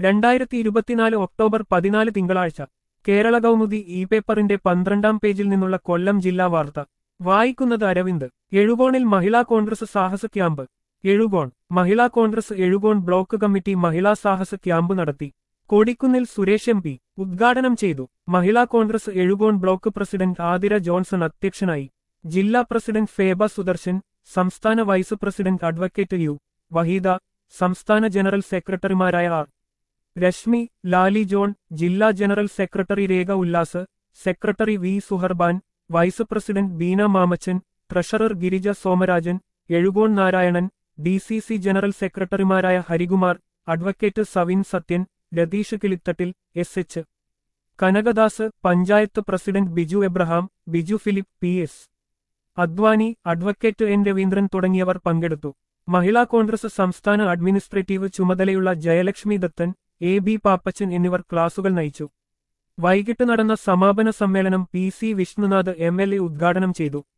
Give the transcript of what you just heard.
രണ്ടായിരത്തി ഇരുപത്തിനാല് ഒക്ടോബർ പതിനാല് തിങ്കളാഴ്ച കേരള കൗമുദി ഇ പേപ്പറിന്റെ പന്ത്രണ്ടാം പേജിൽ നിന്നുള്ള കൊല്ലം ജില്ലാ വാർത്ത വായിക്കുന്നത് അരവിന്ദ് എഴുകോണിൽ Mahila Congress Sahasa camp Ezhukone Mahila Congress Ezhukone block committee Mahila Sahasa camp നടത്തി കൊടിക്കുന്നിൽ സുരേഷ് എം പി ഉദ്ഘാടനം ചെയ്തു Mahila Congress Ezhukone block president Athira Johnson അധ്യക്ഷനായി ജില്ലാ പ്രസിഡന്റ് ഫേബ സുദർശൻ സംസ്ഥാന vice president advocate U Waheeda സംസ്ഥാന ജനറൽ സെക്രട്ടറിമാരായ ആർ രശ്മി ലാലി ജോൺ ജില്ലാ general secretary Rekha Ullas secretary V Suharban vice president Beena Mamachan treasurer Girija Somarajan Ezhukone Narayanan D C C general സെക്രട്ടറിമാരായ Harikumar advocate Savin Sathyan Ratheesh Kilithattil S H Kanakadas panchayat president Biju Abraham Biju Philip P S Advani advocate N Raveendran തുടങ്ങിയവർ പങ്കെടുത്തു മഹിളാ കോൺഗ്രസ് സംസ്ഥാന അഡ്മിനിസ്ട്രേറ്റീവ് ചുമതലയുള്ള ജയലക്ഷ്മി ദത്തൻ എ ബി പാപ്പച്ചൻ എന്നിവർ ക്ലാസുകൾ നയിച്ചു വൈകിട്ട് നടന്ന സമാപന സമ്മേളനം P C Vishnunath M L A ഉദ്ഘാടനം ചെയ്തു